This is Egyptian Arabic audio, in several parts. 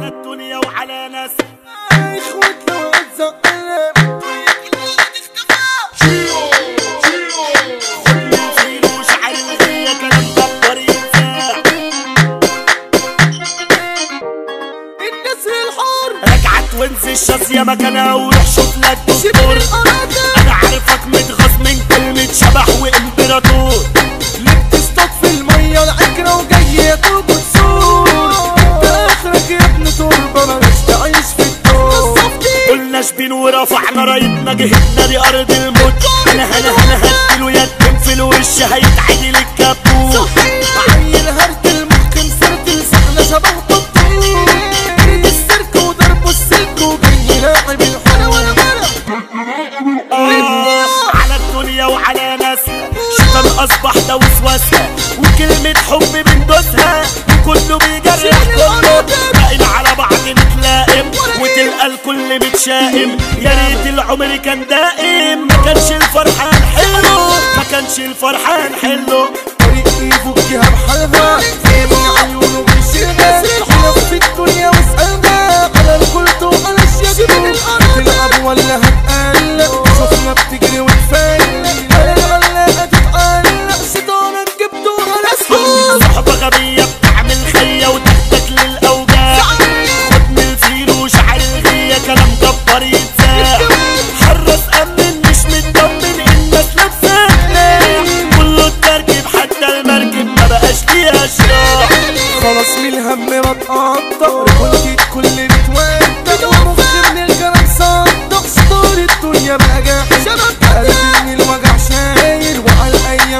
على الدنيا وعلى ناس اخوتنا واتزقنا فيروش عالغية كلام دبر يتساع النسر الحر رجعت وانزل الشاذية مكانها وروح شوف لك شبه دكتور الأراضي انا عارفك متغاظ من كلمة شبح وامبراطور لك تصطاد في المية العكرة وجاي ياكل بتسور انت اخرك يا ابن تربة مالكش تعيش في الدور قلنا شبين ورفعنا رايتنا جهتنا دي ارض الموت انا هنا هنا هديله يتم في الوش هيتعدل الكابوت عيل هرت المخ مسرت لسحنا شبه بطول جريد السيرك وضربه السلك وجاي لاعب الحلا ولا ولا آه، على الدنيا وعلى ناسها شيطان اصبح ده وسوسها وكلمة حب بندوسها وكله بيجرح كله باقين على بعض نتلائم وتلقى الكل متشائم يا ريت العمر كان دائم ما كانش الفرحان حلو ما كانش الفرحان حلو طريق يفكها بحالها من عيونه بيشيلها لف في الدنيا واسألها على الكل وعلى الشجر تلعب ولا هتقلق شفنا بتجري وتفايل على الغلاقة تتعلق شيطانك جبته على سهول صحبة غبية بتعمل خية وتحتك للأوجاع خد من الفيروش على الغية كلام جبار يتساع حرص أمن مش مطمن الناس لابسة كله التركب حتى المركب ما بقاش ليها شراع خلاص من الهم بتقطع كنت الكل بتودع ومخي من الكلام صدق شطار الدنيا بقى جاحد قلبي من الوجع شايل وعلى الايام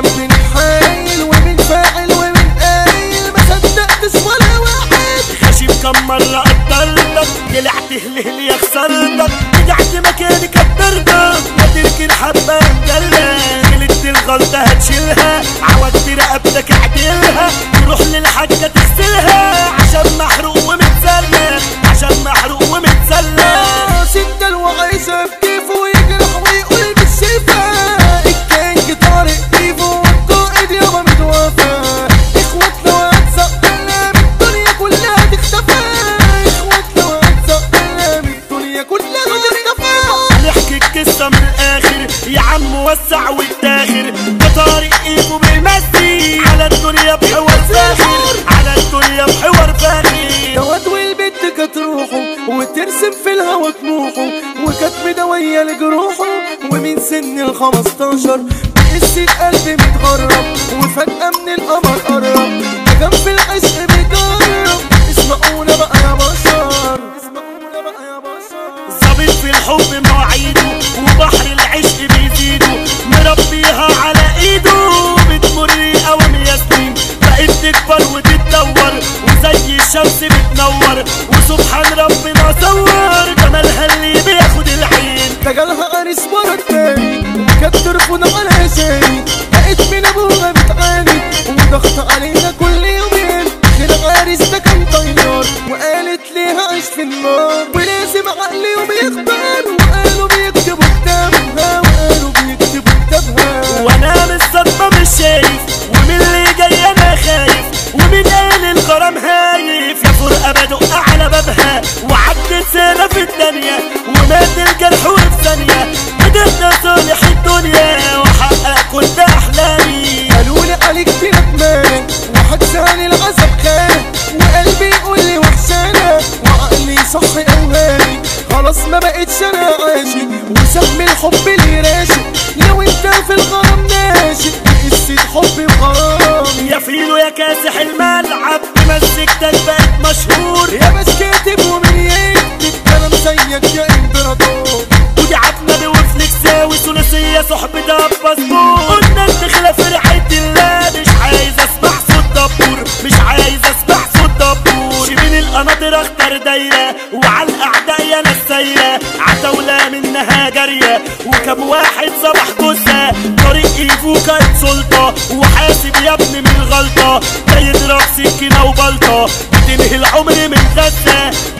بنحايل وبنفاعل وبنقايل ما صدقتش ولا واحد خشيم كم مرة قدرتك طلعت هلهل يا خسرتك رجعت مكاني كبرتك ما تركن حبة مدلة غلطت الغلطة هتشيلها عودت رقبتك اعدلها تروح للحاجة تغسلها عشان محروق ومتسلى عشان محروق ومتسلى انت الوعيشة بكيفه ويجرح ويقول بالشفاء الكينج طارق كيفه والقائد يابا متوفى اخواتنا وهتسقنا من الدنيا كلها تختفى اخواتنا وهتسقنا من الدنيا كلها تختفى نحكي القصة من الآخر يا عم وسع والداخر ده طارق ايده بيمسي على الدنيا بحوار فاخر على الدنيا بحوار فاخر دوت والبنت كانت روحه وترسم في الهوا طموحه وكانت مدوية لجروحه ومن سن ال 15 بقسة قلبي متغرب وفجأة من القمر قرب ده كان في العشق بيجرب اسمعونا بقى يا بشر اسمعونا بقى يا بشر ظابط في الحب مواعيده وبحر العشق بيزيده مربيها على ايده بتمر اوام ياسمين بقت تكبر وتتدور وزي الشمس بتنور وسبحان ربنا صور جمالها اللي بياخد العين ده جالها عريس مرة تاني وكانت ترفض على شيء بقت من ابوها بتعاني وضغط علينا كل يومين العريس ده كان طيار وقالت ليها عيش في النار ولازم عقلي يوم يختار وقالوا بيكتبوا كتابها وقالوا بيكتبوا كتابها وانا من الصدمة مش شايف ومن اللي جاي انا خايف ومن قال الغرام هايف يا فرقة بدق على بابها وعدت سنة في الدنيا ومات الجرح وفي ثانية قدرت صالح الدنيا واحقق كل احلامي قالوا لي عليك تندمان وحجزاني العذاب خان وقلبي يقول لي وحشانة وعقلي صح اوهامي خلاص ما بقتش انا عاشق وسهم الحب اللي راشق لو انت في الغرام ناشق قصة حب وغرامي يا فيلو يا كاسح الملعب بمزجتك بقت مشهور يا باش كاتب ومن يكتب كلام زيك يا امبراطور ودي عبنا وفليكساوي ثلاثية صحبة باسبور قلنا الدخلة في رعاية الله مش عايز اسمع صوت دبور مش عايز اسمع صوت دبور من القناطر اختار دايرة وعلى الاعداء يا ناس سايرة عتاولة منها جارية وكم واحد صبح جثة طريق ايفو كانت سلطة وحاسب يا ابني من الغلطة ده يضرب سكينة وبلطة بتنهي العمر من غزة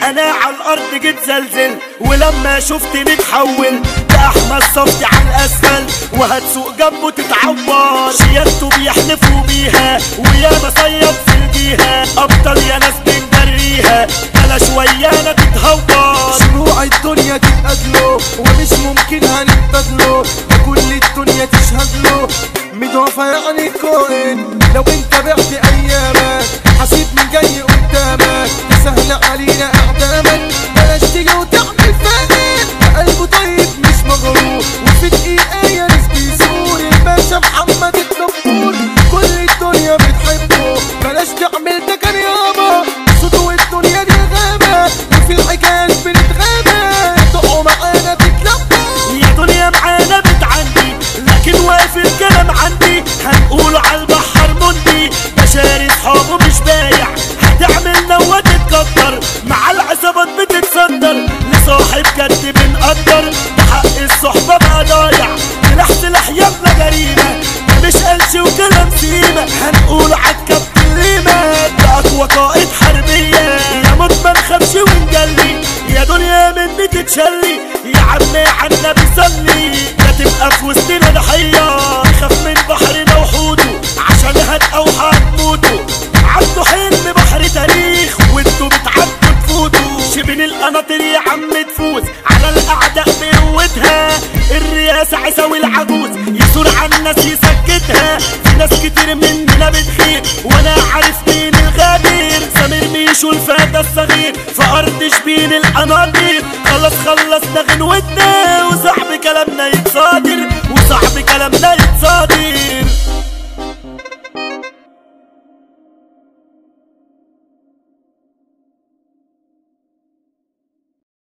انا على الارض جيت زلزل ولما شفتني اتحول ده احمد صفتي على الاسفل وهتسوق جنبه تتعور شيادته بيحلفوا بيها ويا مصيد في الجيهة ابطال يا ناس بنجريها بلا شوية تتهور شروع الدنيا تتقدله ومش ممكن هنتبادله ده كل الدنيا تشهد له مضافة يعني كوين لو انت بعت ايامك حسيب من جاي قدامك تسهل علينا اعدامك بلاش تيجي وتعمل فاهم قلبه طيب مش مغرور وفي دقيقة يا ناس بيزور الباشا محمد الدبور كل الدنيا بتحبه بلاش تعمل ده كان يابا صوته الدنيا دي غابة وفي الحكايات بنتغابى تقعوا معانا تتلبى يا دنيا معانا بتعندي لكن واقف الكلام عندي هنقوله على البحر مندي بشاري صحابه مش بايع هتعمل نوة تتكتر مع العصابات بتتصدر لصاحب جد بنقدر ده حق الصحبة بقى ضايع سلاح سلاح يلا جريمة ده مش قلش وكلام سيمة هنقول عالكابتن ليمة ده أقوى قائد حربية يا موت ما نخافش ونجلي يا دنيا مني تتشلي يا عمي عنا بيصلي لا تبقى في وسطنا ضحية خاف من بحرنا وحوته عشان هتقوا هتموتوا عنده حلم بحر تاريخ وانتوا بتعدوا تفوتوا شبين القناطر يا عم تفوز على الاعداء بقوتها الرئاسة عيساوي العجوز يثور على الناس يسكتها في ناس كتير مننا بتخير وانا عارف مين الغدير سمير ميشو الفتى الصغير في ارض شبين القناطير خلص خلصنا غنوتنا وصاحب كلامنا يتصادر وصاحب كلامنا